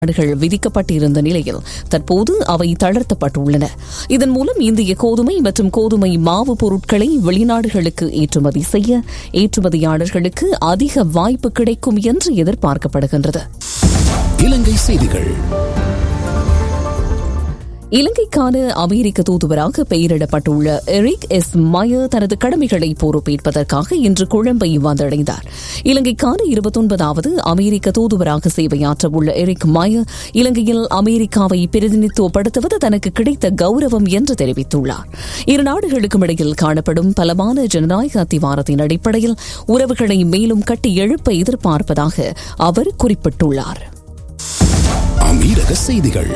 கட்டுப்பாடுகள் விதிக்கப்பட்டிருந்த நிலையில் தற்போது அவை தளர்த்தப்பட்டுள்ளன இதன் மூலம் இந்திய கோதுமை மற்றும் கோதுமை மாவு பொருட்களை வெளிநாடுகளுக்கு ஏற்றுமதி செய்ய ஏற்றுமதியாளர்களுக்கு அதிக வாய்ப்பு கிடைக்கும் என்று எதிர்பார்க்கப்படுகின்றது இலங்கை செய்திகள் இலங்கைக்கான அமெரிக்க தூதுவராக பெயரிடப்பட்டுள்ள எரிக் எஸ் மயர் தனது கடமைகளை பொறுப்பேற்பதற்காக இன்று கொழும்பை வந்தடைந்தார் இலங்கைக்கான இருபத்தொன்பதாவது அமெரிக்க தூதுவராக சேவையாற்றவுள்ள எரிக் மயர் இலங்கையில் அமெரிக்காவை பிரதிநிதித்துவப்படுத்துவது தனக்கு கிடைத்த கௌரவம் என்று தெரிவித்துள்ளார் இரு நாடுகளுக்கும் இடையில் காணப்படும் பலமான ஜனநாயக அத்திவாரத்தின் அடிப்படையில் உறவுகளை மேலும் கட்டி எழுப்ப எதிர்பார்ப்பதாக அவர் குறிப்பிட்டுள்ளார் அமீரக செய்திகள்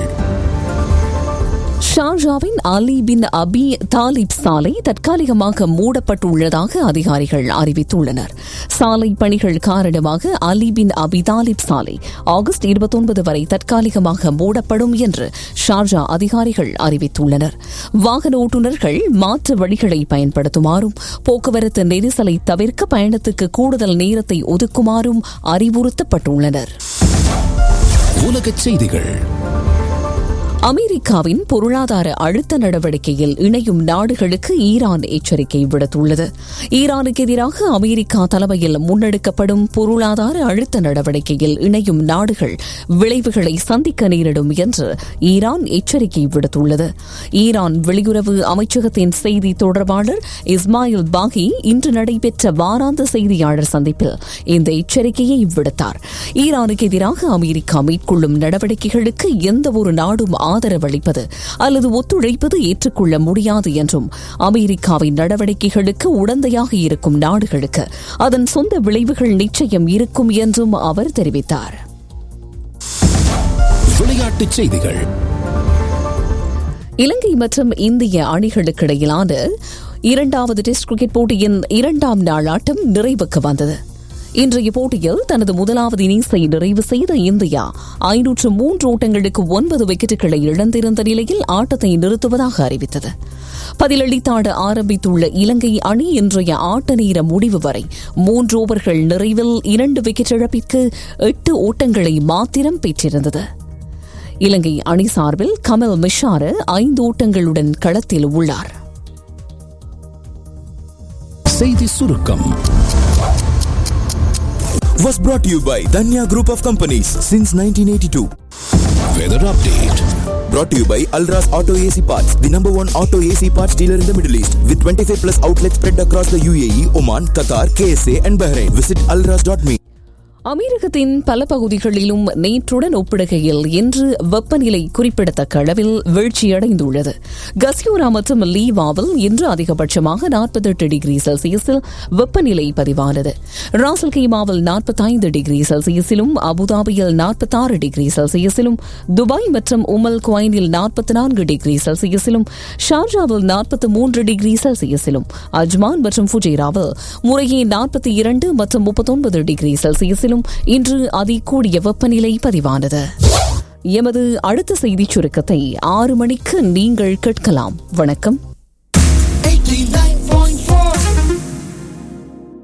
ஷார்ஜாவின் அலி பின் அபி தாலிப் சாலை தற்காலிகமாக மூடப்பட்டுள்ளதாக அதிகாரிகள் அறிவித்துள்ளனர் சாலை பணிகள் காரணமாக அலி பின் அபி தாலிப் சாலை ஆகஸ்ட் இருபத்தொன்பது வரை தற்காலிகமாக மூடப்படும் என்று ஷார்ஜா அதிகாரிகள் அறிவித்துள்ளனர் வாகன ஓட்டுநர்கள் மாற்று வழிகளை பயன்படுத்துமாறும் போக்குவரத்து நெரிசலை தவிர்க்க பயணத்துக்கு கூடுதல் நேரத்தை ஒதுக்குமாறும் அறிவுறுத்தப்பட்டுள்ளனர் உலகச் செய்திகள் அமெரிக்காவின் பொருளாதார அழுத்த நடவடிக்கையில் இணையும் நாடுகளுக்கு ஈரான் எச்சரிக்கை விடுத்துள்ளது ஈரானுக்கு எதிராக அமெரிக்கா தலைமையில் முன்னெடுக்கப்படும் பொருளாதார அழுத்த நடவடிக்கையில் இணையும் நாடுகள் விளைவுகளை சந்திக்க நேரிடும் என்று ஈரான் எச்சரிக்கை விடுத்துள்ளது ஈரான் வெளியுறவு அமைச்சகத்தின் செய்தி தொடர்பாளர் இஸ்மாயில் பாகி இன்று நடைபெற்ற வாராந்த செய்தியாளர் சந்திப்பில் இந்த எச்சரிக்கையை விடுத்தார் ஈரானுக்கு எதிராக அமெரிக்கா மேற்கொள்ளும் நடவடிக்கைகளுக்கு எந்தவொரு நாடும் ஆதரவளிப்பது அல்லது ஒத்துழைப்பது ஏற்றுக்கொள்ள முடியாது என்றும் அமெரிக்காவின் நடவடிக்கைகளுக்கு உடந்தையாக இருக்கும் நாடுகளுக்கு அதன் சொந்த விளைவுகள் நிச்சயம் இருக்கும் என்றும் அவர் தெரிவித்தார் விளையாட்டுச் செய்திகள் இலங்கை மற்றும் இந்திய அணிகளுக்கிடையிலான இரண்டாவது டெஸ்ட் கிரிக்கெட் போட்டியின் இரண்டாம் நாள் ஆட்டம் நிறைவுக்கு வந்தது இன்றைய போட்டியில் தனது முதலாவது இன்னிங்ஸை நிறைவு செய்த இந்தியா ஐநூற்று மூன்று ஓட்டங்களுக்கு ஒன்பது விக்கெட்டுகளை இழந்திருந்த நிலையில் ஆட்டத்தை நிறுத்துவதாக அறிவித்தது பதிலளித்தாட ஆரம்பித்துள்ள இலங்கை அணி இன்றைய ஆட்ட நேர முடிவு வரை மூன்று ஓவர்கள் நிறைவில் இரண்டு விக்கெட் இழப்பிற்கு எட்டு ஓட்டங்களை மாத்திரம் பெற்றிருந்தது இலங்கை அணி சார்பில் கமல் மிஷாரு ஐந்து ஓட்டங்களுடன் களத்தில் உள்ளார் செய்தி சுருக்கம் was brought to you by Danya Group of Companies since 1982. Weather update Brought to you by Alras Auto AC Parts, the number one auto AC parts dealer in the Middle East, with 25 plus outlets spread across the UAE, Oman, Qatar, KSA, and Bahrain. Visit alras.me. அமீரகத்தின் பல பகுதிகளிலும் நேற்றுடன் ஒப்பிடுகையில் இன்று வெப்பநிலை குறிப்பிடத்தக்க அளவில் வீழ்ச்சியடைந்துள்ளது கசியோரா மற்றும் லீவாவில் இன்று அதிகபட்சமாக நாற்பத்தெட்டு டிகிரி செல்சியஸில் வெப்பநிலை பதிவானது ராசல் கீமாவில் நாற்பத்தைந்து டிகிரி செல்சியஸிலும் அபுதாபியில் நாற்பத்தாறு டிகிரி செல்சியஸிலும் துபாய் மற்றும் உமல் குவைனில் நாற்பத்தி நான்கு டிகிரி செல்சியஸிலும் ஷார்ஜாவில் நாற்பத்தி மூன்று டிகிரி செல்சியஸிலும் அஜ்மான் மற்றும் ஃபுஜேராவில் முறையே நாற்பத்தி இரண்டு மற்றும் முப்பத்தொன்பது டிகிரி செல்சியஸிலும் இன்று அதிகூடிய வெப்பநிலை பதிவானது எமது அடுத்த செய்திச் சுருக்கத்தை ஆறு மணிக்கு நீங்கள் கேட்கலாம் வணக்கம் 89.4